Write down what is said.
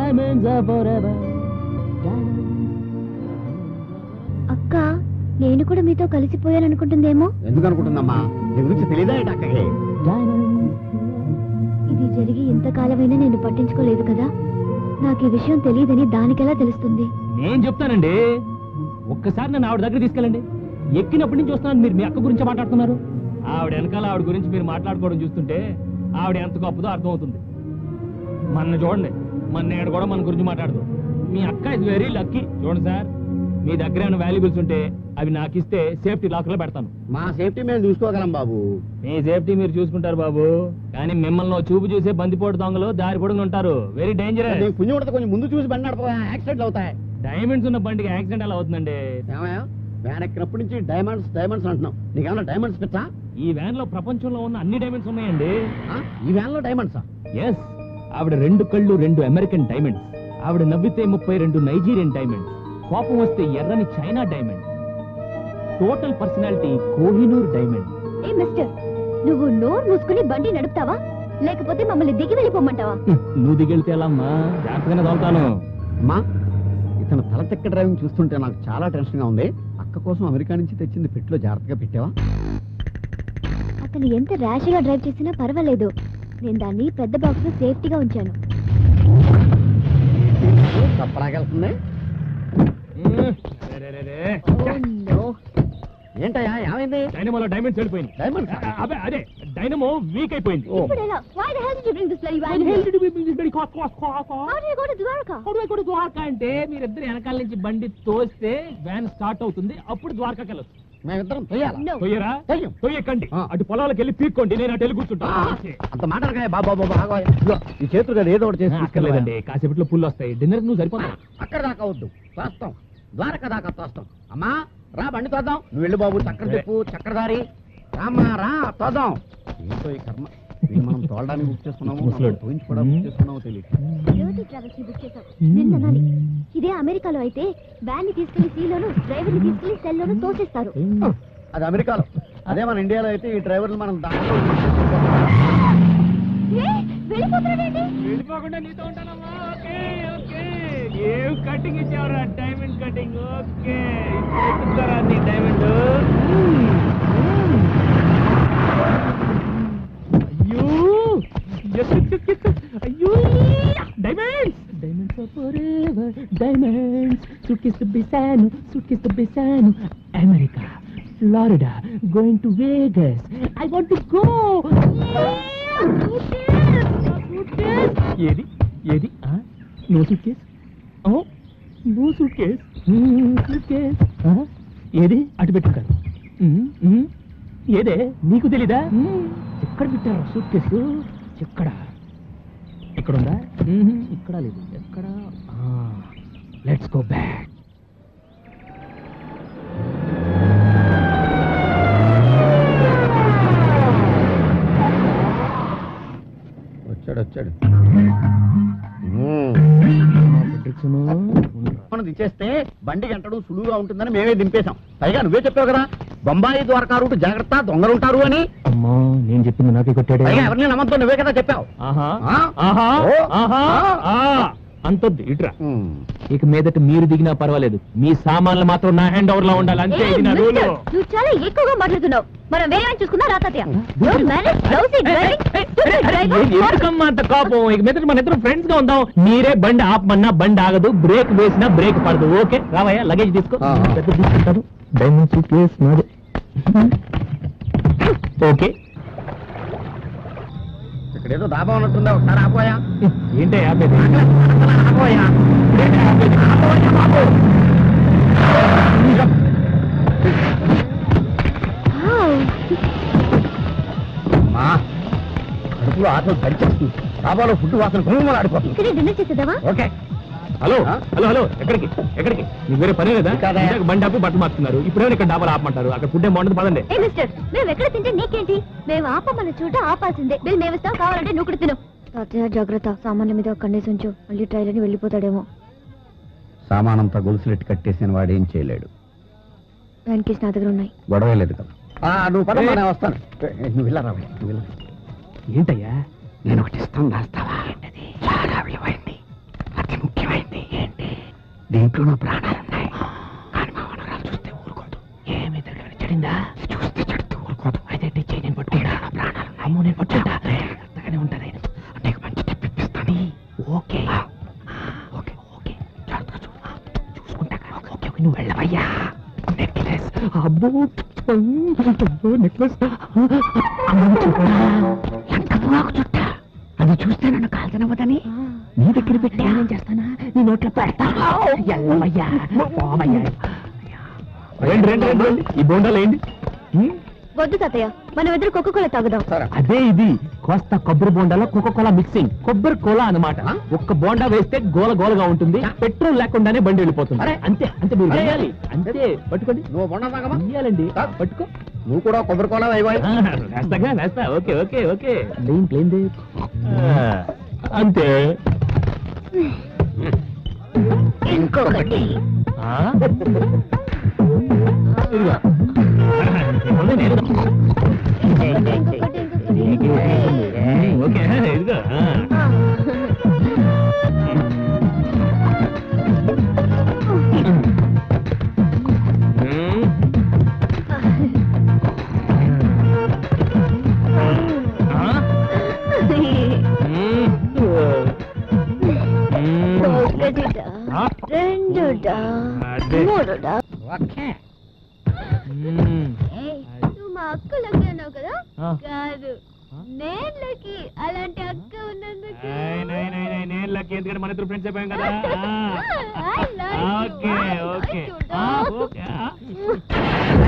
Diamonds are forever. అక్క నేను కూడా మీతో కలిసిపోయాను అనుకుంటుందేమో ఎందుకు అనుకుంటుందమ్మా నీ గురించి తెలియదా ఏంటి అక్కకి Diamonds. ఇది జరిగి ఇంతకాలమైనా నేను పట్టించుకోలేదు కదా నాకు ఈ విషయం తెలియదని దానికెలా తెలుస్తుంది నేను చెప్తానండి ఒక్కసారి నన్ను ఆవిడ దగ్గర తీసుకెళ్ళండి ఎక్కినప్పటి నుంచి చూస్తున్నాను మీరు మీ అక్క గురించి మాట్లాడుతున్నారు ఆవిడ వెనకాల ఆవిడ గురించి మీరు మాట్లాడుకోవడం చూస్తుంటే ఆవిడ ఎంత గొప్పదో అర్థమవుతుంది మన చూడండి మన నేను కూడా మన గురించి మాట్లాడదు మీ అక్క ఇస్ వెరీ లక్కీ చూడండి సార్ మీ దగ్గర ఏమైనా వాల్యుబుల్స్ ఉంటే అవి నాకు ఇస్తే సేఫ్టీ లాక్లో పెడతాను మా సేఫ్టీ మేము చూసుకోగలం బాబు మీ సేఫ్టీ మీరు చూసుకుంటారు బాబు కానీ మిమ్మల్ని ఓ చూపు చూసే బందిపోటు దొంగలు దారి పొడుగు ఉంటారు వెరీ డేంజరస్ నీకు పుణ్యం ఉండదు కొంచెం ముందు చూసి బండి నడప యాక్సిడెంట్లు అవుతాయి డైమండ్స్ ఉన్న బండికి యాక్సిడెంట్ ఎలా అవుతుందండి ఏమయ్యా వ్యాన్ ఎక్కినప్పటి నుంచి డైమండ్స్ డైమండ్స్ అంటున్నావు నీకేమన్నా డైమండ్స్ పిచ్చా ఈ వ్యాన్ లో ప్రపంచంలో ఉన్న అన్ని డైమండ్స్ ఉన్నాయండి ఆ? ఈ వ్యాన్ లో డైమండ్సా ఎస్ ఆవిడ రెండు కళ్ళు రెండు అమెరికన్ డైమండ్స్ ఆవిడ నవ్వితే ముప్పై రెండు నైజీరియన్ డైమండ్స్ కోపం వస్తే ఎర్రని China diamond total personality Kohinoor diamond ఏ మిస్టర్ నువ్వు నోరు మూసుకుని బండి నడుపుతావా లేకపోతే మమ్మల్ని దిగి వెళ్ళిపోమంటావా నువ్వు దిగెళ్తే ఎలా అమ్మా జాగ్రత్తగానే తోలుతాను అమ్మా ఇతను తల తెక్క డ్రైవింగ్ చూస్తుంటే నాకు చాలా టెన్షన్ గా ఉంది అక్క కోసం అమెరికా నుంచి తెచ్చింది పెట్టులో జాగ్రత్తగా పెట్టావా అతను ఎంత ర్యాష్ గా డ్రైవ్ చేసినా పర్వాలేదు నేను దాన్ని పెద్ద బాక్స్ లో సేఫ్టీగా ఉంచాను తప్పడాకెళ్తుంది ఏంటయ్యా ఏమైంది డైనమోలో డైమండ్స్ వెళ్ళిపోయింది డైమండ్స్ అదే అదే డైనమో వీక్ అయిపోయింది ఓ. ఇప్పుడు ఎలా why the hell did you bring this bloody van here? how did you go to Dwarka Dwaraka అంటే మీరిద్దరు వెనకాల నుంచి బండి తోస్తే వ్యాన్ స్టార్ట్ అవుతుంది అప్పుడు ద్వారకాకి వెళ్ళొచ్చు మేమిద్దరం తొయ్యాలా no తొయ్యరా తొయ్యం. తొయ్యకండి ఆ. అటు పొలాలకు వెళ్ళి పీక్కోండి నేను అటు వెళ్ళి కూర్చుంటా ఆ, అంత మాట అనగానే బాబా బాబా ఆగో. ఇదిగో, ఈ చేతులు కదా ఏదో ఒకటి చేసి తీసుకెళ్ళలేదండి అక్కర్లేదండి కాసేపట్లో పుల్లు వస్తాయి డిన్నర్ నువ్వు సరిపోతావు అక్కడ దాకా వద్దు తోస్తాం ద్వారక దాకా తోస్తాం అమ్మా రా బండి తోద్దాం నువ్వు వెళ్ళు బాబు చక్కెర చెప్పు చక్రధారి రామ్మా రా తోద్దాం ఏంటో ఈ కర్మ వీడిని మనం తోలడానికి బుక్ చేసుకున్నాము ముసలోడు. ఊహించి కూడా బుక్ చేసుకున్నాము తెలియదు dirty travels ని బుక్ చేశావు నేను అనాలి ఇదే అమెరికాలో అయితే వ్యాన్ ని తీసుకెళ్లి సీలోను డ్రైవర్ ని తీసుకెళ్లి సెల్ లోను తోసేస్తారు అది అమెరికాలో అదే మన ఇండియాలో అయితే ఈ డ్రైవర్లు మనం దాంట్లో ఏ, వెళ్ళిపోతున్నాడేంటి వెళ్ళిపోకుండా నీతో ఉంటానమ్మా ఓకే ఓకే ఏం కటింగ్ ఇచ్చావురా డైమండ్ కటింగ్ ఓకే ఎక్కుతారా నీ డైమండ్ అయ్యో ఎక్కు, ఎక్కు, ఎక్కు. అయ్యో diamonds diamonds are forever diamonds suitcase బెసాను సూట్కేస్ బెసాను America Florida going to Vegas I want to go ఏది ఏది no suitcase oh no suitcase suitcase ఏది అటు పెట్టుకుంటారు ఏదే నీకు తెలీదా ఎక్కడ పెట్టారు సూట్ కేసు ఎక్కడ ఇక్కడ ఉందా ఇక్కడ లేదు ఎక్కడ లెట్స్ గో బ్యాక్ వచ్చాడు వచ్చాడు మనం దించేస్తే బండి గంటడం సులువుగా ఉంటుందని మేమే దింపేశాం పైగా నువ్వే చెప్పావు కదా బొంబాయి ద్వారకా రూట్ జాగ్రత్త దొంగలు ఉంటారు అని అమ్మా నేను చెప్పింది నాకే కొట్టాడే పైగా ఎవరిని నమ్మద్దు నువ్వే కదా చెప్పావు ఆహా ఆ? ఆహా ఓ. ఆహా ఆ. ఆ. అంతొద్దు ఇట్రా ఉమ్. ఇక మీదట మీరు దిగినా పర్వాలేదు మీ సామాన్లు మాత్రం నా హ్యాండ్ ఓవర్ లో ఉండాలి అంతే ఏ, ఇది నా రూలు మిస్టర్, నువ్వు చాలా ఎక్కువగా మాట్లాడుతున్నావు మనం వేరే ఆయన చూసుకుందా రాతయ్య Don't manage lousy driving, stupid driver. ఎందుకమ్మా అంత కోపం ఇక మీద మన ఇద్దరం ఫ్రెండ్స్ గా ఉందాం మీరే బండి ఆపమన్నా బండి ఆగదు బ్రేక్ వేసినా బ్రేక్ పడదు ఓకే రావయ్యా లగేజ్ తీసుకో ఆ. పెద్ద తీసుకుంటాను డైమండ్ సూట్ కేస్ నాది ఓకే ఇక్కడ ఏదో దాబా ఉన్నట్టుందా ఒకసారి ఆపోయా ఏంటి ఆపేది ఆపోయా ఏంటి ఆపేది? Wow. మా కడుపులో ఆటలు దంచేస్తుంది దాబాలో ఫుడ్ వాసన గుమ్మలు ఆడిపోతుంది ఇక్కడే డిన్నర్ చేసేద్దామా ఓకే హలో ఆ? హలో హలో ఎక్కడికి ఎక్కడికి నీకు వేరే పని లేదా కాదా? ఇందాక బండి ఆపి బట్టలు మార్చుతున్నారు ఇప్పుడే ఇక్కడ డాబాలు ఆపమంటారు అక్కడ ఫుడ్ ఏం బాగుంటుంది పదండి ఏ మిస్టర్ మేము ఎక్కడ తింటే నీకేంటి మేము ఆపమన్న చోట ఆపాల్సిందే బిల్ మేము ఇస్తాం కావాలంటే నువ్వు కూడా తిను తాతయ్య జాగ్రత్త సామాన్ల మీద కన్నేసి ఉంచు మళ్ళీ ట్రైలర్ అని వెళ్ళిపోతాడేమో సామానంతా గొలుసులెట్టి కట్టేసిన వాడు ఏం చేయలేడు వ్యాన్ కేసు నా దగ్గర ఉన్నాయి గొడవ లేదు కదా నువ్వు పద నేను వస్తాను ఏ, నువ్వు వెళ్ళరా నువ్వు వెళ్ళరా ఏంటయ్యా నేను ఒకటి ఇస్తాను రాస్తావా చాలా విలువైంది అతి దీంట్లో నా ప్రాణాలు ఉన్నాయి కానీ మా మనవరాలు చూస్తే ఊరుకోదు ఏమి తిరగని చెడిందా చూస్తే చెడితే ఊరుకోదు అయితే టీచర్ నేను పట్టుకుంటా నా ప్రాణాలు అమ్మో నేను పట్టుకుంటా అంతగానే ఉంటుంది నీకు మంచి తెప్పిస్తాను ఓకే ఓకే ఓకే జాగ్రత్తగా చూడు చూసుకుంటా ఓకే ఓకే నువ్వు వెళ్ళవయ్యా నెక్లెస్ అబ్బో అబ్బో నెక్లెస్ చుట్ట అది చూస్తే నన్ను కాల్చనవ్వదని నీ దగ్గర పెట్టి ఏం చేస్తానా నీ నోట్లో పెడతా ఎల్లవయ్యా పోవయ్యా రండి రండి రండి రండి ఈ బోండాలు ఏంటి వద్దు తాతయ్య మనం ఎదురు కుక్క కూడా తాగుదాం అదే ఇది కోస్తా కొబ్బరి బోండాలో కోకో కోలా మిక్సింగ్ కొబ్బరి కోలా అన్నమాట ఆ? ఒక్క బోండా వేస్తే గోల గోలగా ఉంటుంది ఆ. పెట్రోల్ లేకుండానే బండి వెళ్ళిపోతుంది అరే. అంతే అంతే మీరు అరే. వెయ్యాలి. అంతే పట్టుకోండి నువ్వు బొండ తాగమా వెయ్యాలండి ఆ. పట్టుకో నువ్వు కూడా కొబ్బరి కోలా వేయబోయ్ ఆ, వేస్తాగా వేస్తా ఓకే ఓకే ఓకే లేం లేంది అంతే ఇంకొకటి ఆ? ఇదిగో. ఉంది, నేను. ఇంకొకటి, ఇంకొకటి. ఉమ్, ఓకే ఇదిగో ఆ. ఉమ్. ఆ? ఉమ్. ఉమ్. ఒకటిడా ఆ? రెండుడా అదే. మూడుడా ఓకే ఉమ్. ఏయ్, నువ్వు మా అక్క లకి అన్నావు కదా ఆ. కాదు ఆ? నేను లకి అలాంటి అక్క ఉన్నందుకు ఏయ్, నై, నై, నై, నేను లక్కీ ఎందుకంటే మన ఇద్దరు ఫ్రెండ్స్ అయిపోయాం కదా I like you. Okay I like okay you, ఆ, dog. ఓకే ఆ.